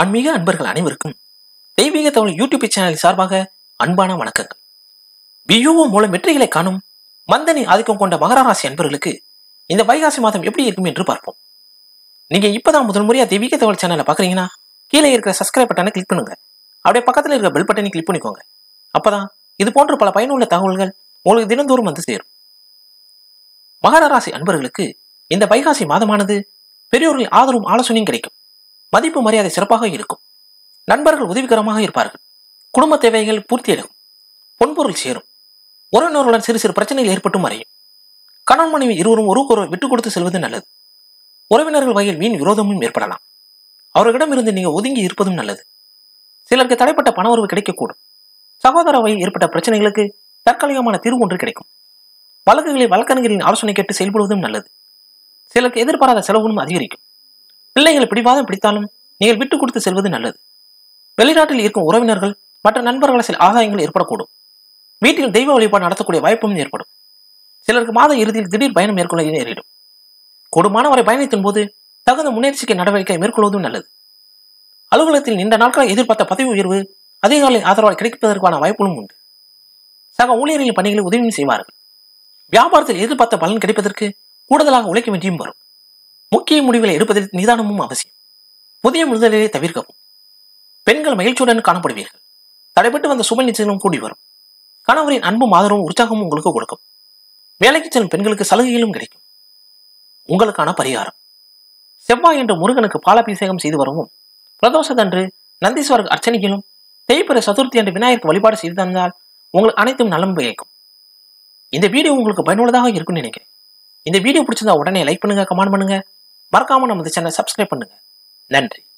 ஆன்மீக அன்பர்கள் அனைவருக்கும் தெய்வீக தமிழ் யூடியூப் சேனல் சார்பாக அன்பான வணக்கங்கள் வியூஓ மூலம் வெற்றிகளை காணும் மந்தனி ஆதிக்கம் கொண்ட மகர ராசி அன்பர்களுக்கு இந்த வைகாசி மாதம் எப்படி இருக்கும் என்று பார்ப்போம் நீங்க இப்பதான் முதல் முறையா தெய்வீக தமிழ் சேனலை பாக்குறீங்கன்னா கீழே இருக்கிற சப்ஸ்கிரைப் பட்டனை கிளிக் பண்ணுங்க அப்படியே பக்கத்துல இருக்கிற பெல் பட்டனை கிளிக் பண்ணிக்கோங்க அப்பதான் இது போன்ற பல பயனுள்ள தகவல்கள் உங்களுக்கு தினந்தோறும் வந்து சேரும் மகர ராசி அன்பர்களுக்கு இந்த வைகாசி மாதமானது பெரியோர்களின் ஆதரவும் ஆலோசனையும் கிடைக்கும் மதிப்பு மரியாதை சிறப்பாக இருக்கும் நண்பர்கள் உதவிகரமாக இருப்பார்கள் குடும்ப தேவைகள் பூர்த்தியடையும் பொன்பொருள் சேரும் உறவினர்களுடன் சிறு சிறு பிரச்சனைகள் ஏற்பட்டும் மறையும் கணவன் மனைவி இருவரும் ஒருவருக்கொருவர் விட்டுக் கொடுத்து செல்வது நல்லது உறவினர்கள் வகையில் வீண் விரோதமும் ஏற்படலாம் அவர்களிடமிருந்து நீங்க ஒதுங்கி இருப்பதும் நல்லது சிலருக்கு தடைப்பட்ட பண உறவு கிடைக்கக்கூடும் சகோதர வகையில் ஏற்பட்ட பிரச்சனைகளுக்கு தற்காலிகமான தீர்வு ஒன்று கிடைக்கும் வழக்குகளில் வழக்கறிஞர்களின் ஆலோசனை கேட்டு செயல்படுவதும் நல்லது சிலருக்கு எதிர்பாராத செலவுகளும் அதிகரிக்கும் பிள்ளைகளை பிடிவாதம் பிடித்தாலும் நீங்கள் விட்டுக் கொடுத்து செல்வது நல்லது வெளிநாட்டில் இருக்கும் உறவினர்கள் மற்ற நண்பர்களால் சில ஆதாயங்கள் ஏற்படக்கூடும் வீட்டில் தெய்வ வழிபாடு நடத்தக்கூடிய வாய்ப்பும் ஏற்படும் சிலருக்கு மாத இறுதியில் திடீர் பயணம் மேற்கொள்ள நேரிடும் கொடுமான வரை பயணத்தின் போது தகுந்த முன்னெச்சரிக்கை நடவடிக்கை மேற்கொள்வதும் நல்லது அலுவலகத்தில் நீண்ட நாட்கள் எதிர்பார்த்த பதவி உயர்வு அதிகாரிகளின் ஆதரவால் கிடைப்பதற்கான வாய்ப்புகளும் உண்டு சக ஊழியர்களின் பணிகளை உதவியும் செய்வார்கள் வியாபாரத்தில் எதிர்பார்த்த பலன் கிடைப்பதற்கு கூடுதலாக உழைக்க வேண்டியும் வரும் முக்கிய முடிவுகளை எடுப்பதில் நிதானமும் அவசியம் புதிய முதலீரை தவிர்க்கவும் பெண்கள் மகிழ்ச்சியுடன் காணப்படுவீர்கள் தடைபட்டு வந்த சுப நிச்சயங்களும் கூடி வரும் கணவரின் அன்பும் ஆதரவும் உற்சாகமும் உங்களுக்கு கொடுக்கும் வேலைக்கு செல்லும் பெண்களுக்கு சலுகைகளும் கிடைக்கும் உங்களுக்கான பரிகாரம் செவ்வாய் என்ற முருகனுக்கு பாலாபிஷேகம் செய்து வரவும் பிரதோஷத்தன்று நந்தீஸ்வரர் அர்ச்சனைகளும் தேய்பிற சதுர்த்தி என்ற விநாயகருக்கு வழிபாடு செய்து தந்தால் உங்களுக்கு அனைத்தும் நலம் பயக்கும் இந்த வீடியோ உங்களுக்கு பயனுள்ளதாக இருக்கும்னு நினைக்கிறேன் இந்த வீடியோ பிடிச்சிருந்தா உடனே லைக் பண்ணுங்க கமெண்ட் பண்ணுங்க மறக்காம நமது சேனல் சப்ஸ்கிரைப் பண்ணுங்க நன்றி